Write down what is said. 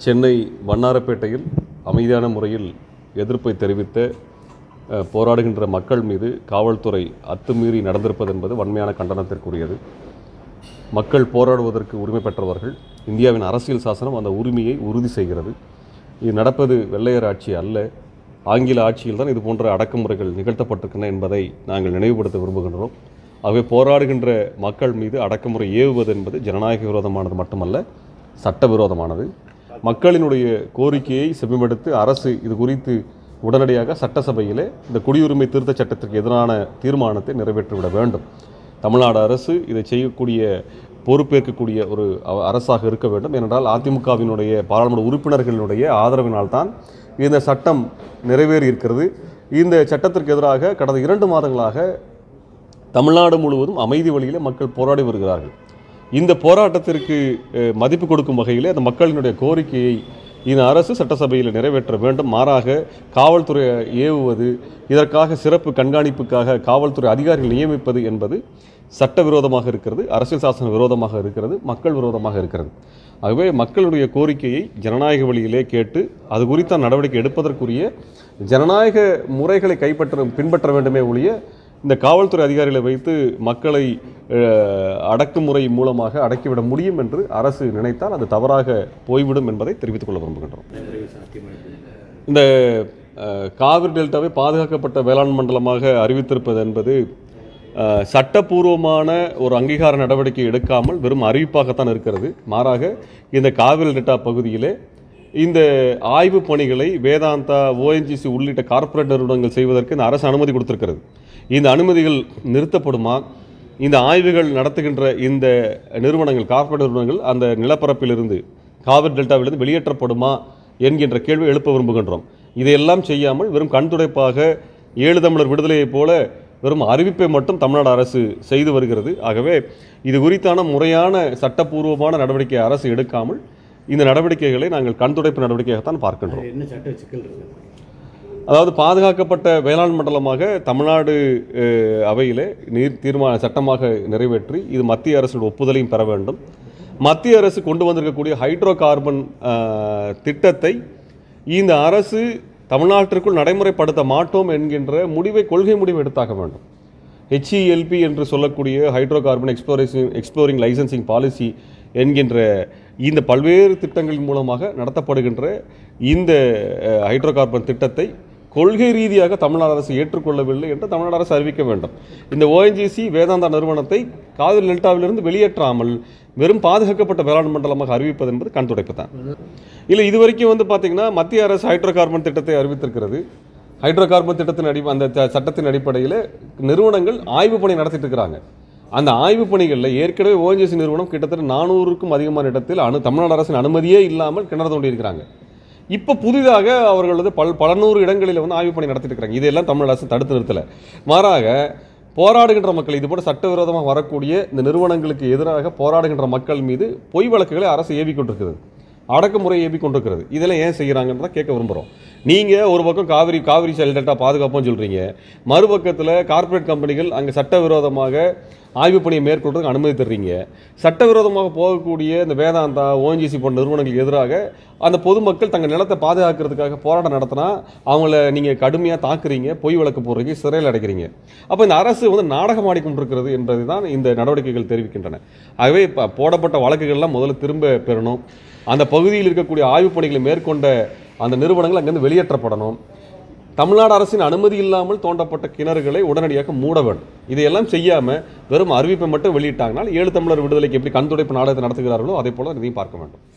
சென்னை வண்ணாரப்பேட்டையில் அமைதியான முறையில் எதிர்ப்பை தெரிவித்த அஹ், போராடுகின்ற மக்கள் மீது காவல்துறை அத்துமீறி நடந்திருப்பது என்பது வன்மையான கண்டனத்திற்குரியது மக்கள் போராடுவதற்கு உரிமை பெற்றவர்கள் இந்தியாவின் அரசியல் சாசனம் அந்த உரிமையை உறுதி செய்கிறது இது நடப்பது வெள்ளையர் ஆட்சி அல்ல ஆங்கில ஆட்சியில் தான் இது போன்ற அடக்குமுறைகள் நிகழ்த்தப்பட்டிருக்கின்றன என்பதை நாங்கள் நினைவுபடுத்த விரும்புகின்றோம் ஆகவே போராடுகின்ற மக்கள் மீது அடக்குமுறை ஏவுவது என்பது ஜனநாயக விரோதமானது மட்டுமல்ல சட்டவிரோதமானது மக்களினுடைய கோரிக்கையை செவிமடுத்து அரசு இது குறித்து உடனடியாக சட்டசபையிலே இந்த குடியுரிமை திருத்தச் சட்டத்திற்கு எதிரான தீர்மானத்தை நிறைவேற்றிவிட வேண்டும் தமிழ்நாடு அரசு இதை செய்யக்கூடிய பொறுப்பேற்கக்கூடிய ஒரு அ- அரசாக இருக்க வேண்டும் ஏனென்றால் அதிமுகவினுடைய பாராளுமன்ற உறுப்பினர்களுடைய ஆதரவினால் தான் இந்த சட்டம் நிறைவேறி இருக்கிறது இந்த சட்டத்திற்கு எதிராக கடந்த இரண்டு மாதங்களாக தமிழ்நாடு முழுவதும் அமைதி வழியிலே மக்கள் போராடி வருகிறார்கள் இந்த போராட்டத்திற்கு அஹ், மதிப்பு கொடுக்கும் வகையிலே அந்த மக்களினுடைய கோரிக்கையை இந்த அரசு சட்டசபையில் நிறைவேற்ற வேண்டும் மாறாக காவல்துறை ஏவுவது இதற்காக சிறப்பு கண்காணிப்புக்காக காவல்துறை அதிகாரிகள் நியமிப்பது என்பது சட்டவிரோதமாக இருக்கிறது அரசியல் சாசன விரோதமாக இருக்கிறது மக்கள் விரோதமாக இருக்கிறது ஆகவே மக்களுடைய கோரிக்கையை ஜனநாயக வழியிலே கேட்டு அது குறித்த நடவடிக்கை எடுப்பதற்குரிய ஜனநாயக முறைகளை கைப்பற்ற பின்பற்ற வேண்டுமே ஒழிய இந்த காவல்துறை அதிகாரிகளை வைத்து மக்களை அஹ், அடக்குமுறை மூலமாக அடக்கிவிட முடியும் என்று அரசு நினைத்தால் அது தவறாக போய்விடும் என்பதை தெரிவித்துக் கொள்ள விரும்புகின்றோம் இந்த அஹ், காவிரி டெல்டாவை பாதுகாக்கப்பட்ட வேளாண் மண்டலமாக அறிவித்திருப்பது என்பது அஹ், சட்டப்பூர்வமான ஒரு அங்கீகார நடவடிக்கை எடுக்காமல் வெறும் அறிவிப்பாகத்தான் இருக்கிறது மாறாக இந்த காவிரி டெல்டா பகுதியிலே இந்த ஆய்வு பணிகளை வேதாந்தா ஓஎன்ஜிசி உள்ளிட்ட கார்ப்பரேட் நிறுவனங்கள் செய்வதற்கு இந்த அரசு அனுமதி கொடுத்திருக்கிறது இந்த அனுமதிகள் நிறுத்தப்படுமா இந்த ஆய்வுகள் நடத்துகின்ற இந்த நிறுவனங்கள் கார்ப்பரேட் நிறுவனங்கள் அந்த நிலப்பரப்பிலிருந்து காவிரி டெல்டாவிலிருந்து வெளியேற்றப்படுமா என்கின்ற கேள்வி எழுப்ப விரும்புகின்றோம் இதையெல்லாம் செய்யாமல் வெறும் கண்துடைப்பாக ஏழு தமிழர் விடுதலையைப் போல வெறும் அறிவிப்பை மட்டும் தமிழ்நாடு அரசு செய்து வருகிறது ஆகவே இது குறித்தான முறையான சட்டப்பூர்வமான நடவடிக்கை அரசு எடுக்காமல் இந்த நடவடிக்கைகளை நாங்கள் கண்துடைப்பு நடவடிக்கையாகத்தான் பார்க்கின்றோம் என்ன சட்ட சிக்கல் இருக்குது அதாவது பாதுகாக்கப்பட்ட வேளாண் மண்டலமாக தமிழ்நாடு அஹ், அவையிலே நீர் தீர்மான சட்டமாக நிறைவேற்றி இது மத்திய அரசின் ஒப்புதலையும் பெற வேண்டும் மத்திய அரசு கொண்டு வந்திருக்கக்கூடிய ஹைட்ரோ கார்பன் அஹ், திட்டத்தை இந்த அரசு தமிழ்நாட்டிற்குள் நடைமுறைப்படுத்த மாட்டோம் என்கின்ற முடிவை கொள்கை முடிவு எடுத்தாக வேண்டும் ஹெச்இஎல்பி என்று சொல்லக்கூடிய hydrocarbon exploration exploring licensing policy என்கின்ற இந்த பல்வேறு திட்டங்களின் மூலமாக நடத்தப்படுகின்ற இந்த அஹ், ஹைட்ரோ கார்பன் திட்டத்தை கொள்கை ரீதியாக தமிழ்நாடு அரசு ஏற்றுக்கொள்ளவில்லை என்று தமிழ்நாடு அரசு அறிவிக்க வேண்டும் இந்த ஓஎன்ஜிசி வேதாந்தா நிறுவனத்தை காவிரி டெல்டாவிலிருந்து வெளியேற்றாமல் வெறும் பாதுகாக்கப்பட்ட வேளாண் மண்டலமாக அறிவிப்பது என்பது கண் துடைப்பு தான் இல்லை இது வரைக்கும் வந்து பார்த்தீங்கன்னா மத்திய அரசு ஹைட்ரோ கார்பன் திட்டத்தை அறிவித்திருக்கிறது ஹைட்ரோ கார்பன் திட்டத்தின் அடி அந்த த- சட்டத்தின் அடிப்படையில் நிறுவனங்கள் ஆய்வு பணி நடத்திட்டு இருக்கிறாங்க அந்த ஆய்வு பணிகளில் ஏற்கனவே ஓஎன்ஜிசி நிறுவனம் கிட்டத்தட்ட நானூறுக்கும் அதிகமான இடத்தில் அனு தமிழ்நாடு அரசின் அனுமதியே இல்லாமல் கிணறு தோண்டி இருக்கிறாங்க இப்போ புதிதாக அவர்கள் வந்து பல் பல நூறு இடங்களில் வந்து ஆய்வு பணி நடத்திட்டு இருக்கிறாங்க இதையெல்லாம் தமிழ் அரசு தடுத்து நிறுத்தலை மாறாக போராடுகின்ற மக்கள் இது போல சட்டவிரோதமாக வரக்கூடிய இந்த நிறுவனங்களுக்கு எதிராக போராடுகின்ற மக்கள் மீது பொய் வழக்குகளை அரசு ஏவி கொண்டிருக்கிறது அடக்குமுறை ஏவி கொண்டிருக்கிறது இதெல்லாம் ஏன் செய்கிறாங்கன்றத கேட்க விரும்புகிறோம் நீங்கள் ஒரு பக்கம் காவிரி காவிரி செல் டேட்டா பாதுகாப்புன்னு சொல்கிறீங்க மறுபக்கத்தில் கார்ப்பரேட் கம்பெனிகள் அங்கே சட்டவிரோதமாக ஆய்வு பணியை மேற்கொள்றதுக்கு அனுமதி தர்றீங்க சட்டவிரோதமாக போகக்கூடிய இந்த வேதாந்தா ஓஎன்ஜிசி போன்ற நிறுவனங்களுக்கு எதிராக அந்த பொதுமக்கள் தங்கள் நிலத்தை பாதுகாக்கிறதுக்காக போராட்டம் நடத்தினா அவங்கள நீங்கள் கடுமையாக தாக்குறீங்க பொய் வழக்கு போடுறீங்க சிறையில் அடைக்கிறீங்க அப்போ இந்த அரசு வந்து நாடகம் ஆடிக்கொண்டிருக்கிறது என்பதை தான் இந்த நடவடிக்கைகள் தெரிவிக்கின்றன ஆகவே இப்போ போடப்பட்ட வழக்குகள்லாம் முதல்ல திரும்ப பெறணும் அந்த பகுதியில் இருக்கக்கூடிய ஆய்வுப் பணிகளை மேற்கொண்ட அந்த நிறுவனங்கள் அங்கேருந்து வெளியேற்றப்படணும் தமிழ்நாடு அரசின் அனுமதி இல்லாமல் தோண்டப்பட்ட கிணறுகளை உடனடியாக மூட வேண்டும் இதையெல்லாம் செய்யாம வெறும் அறிவிப்பை மட்டும் வெளியிட்டாங்கனால் ஏழு தமிழர் விடுதலைக்கு எப்படி கண்துடைப்பு நாடகத்தை நடத்துகிறார்களோ அதே போல இதையும் பார்க்க வேண்டும்